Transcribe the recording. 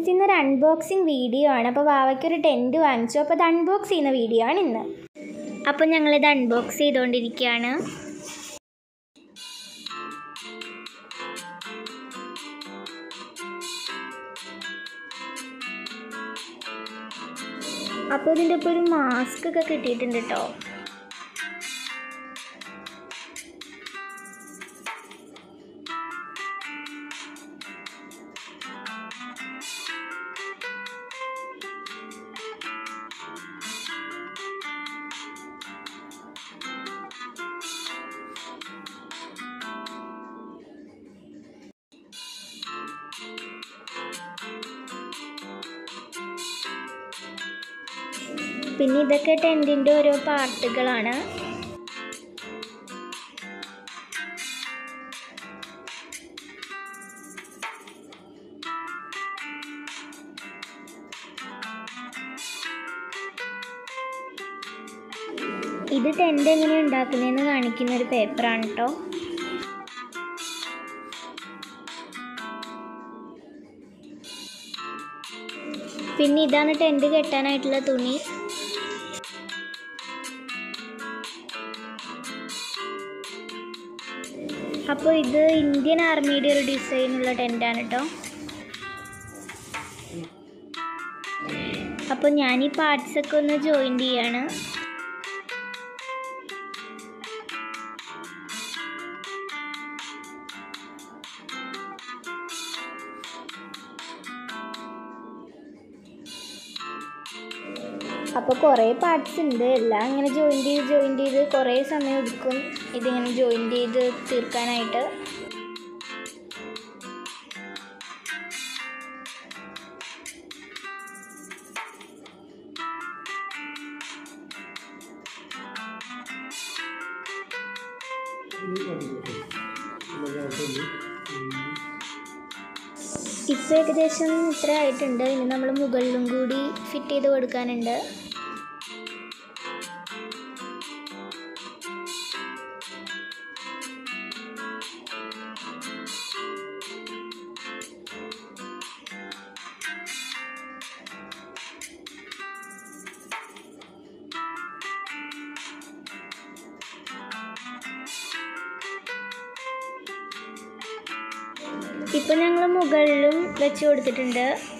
guys ഇന്നൊരു unboxing video ആണ് അപ്പോൾ വാവയ്ക്ക് ഒരു ടെൻറ്റ് വാങ്ങിച്ചു അപ്പോൾ അത് അൺബോക്സ് ചെയ്യുന്ന വീഡിയോ ആണ് ഇന്ന് അപ്പോൾ ഞങ്ങളിത് അൺബോക്സ് ചെയ്തുകൊണ്ടിരിക്കുകയാണ് അപ്പോൾ ഇതിൻ്റെ ഒപ്പം ഒരു മാസ്ക് ഒക്കെ കിട്ടിയിട്ടുണ്ട് കേട്ടോ പിന്നെ ഇതൊക്കെ ടെൻറ്റിൻ്റെ ഓരോ പാർട്ടുകളാണ് ഇത് ടെൻറ്റ് എങ്ങനെ ഉണ്ടാക്കുന്നതെന്ന് കാണിക്കുന്ന ഒരു പേപ്പറാണ് കേട്ടോ പിന്നെ ഇതാണ് ടെൻറ്റ് കെട്ടാനായിട്ടുള്ള തുണി അപ്പോൾ ഇത് ഇന്ത്യൻ ആർമിയുടെ ഒരു ഡിസൈനുള്ള ടെൻ്റാണ് കേട്ടോ അപ്പോൾ ഞാൻ ഈ പാർട്സ് ഒക്കെ ഒന്ന് ജോയിൻ ചെയ്യാണ് അപ്പോൾ കുറേ പാർട്സ് ഉണ്ട് എല്ലാം ഇങ്ങനെ ജോയിൻ ചെയ്ത് ജോയിൻ ചെയ്ത് കുറേ സമയം എടുക്കും ഇതിങ്ങനെ ജോയിൻ ചെയ്ത് തീർക്കാനായിട്ട് ഇപ്പോൾ ഏകദേശം ഇത്ര ആയിട്ടുണ്ട് ഇനി നമ്മൾ മുകളിലും കൂടി ഫിറ്റ് ചെയ്ത് കൊടുക്കാനുണ്ട് ഇപ്പോൾ ഞങ്ങൾ മുകളിലും വെച്ച് കൊടുത്തിട്ടുണ്ട്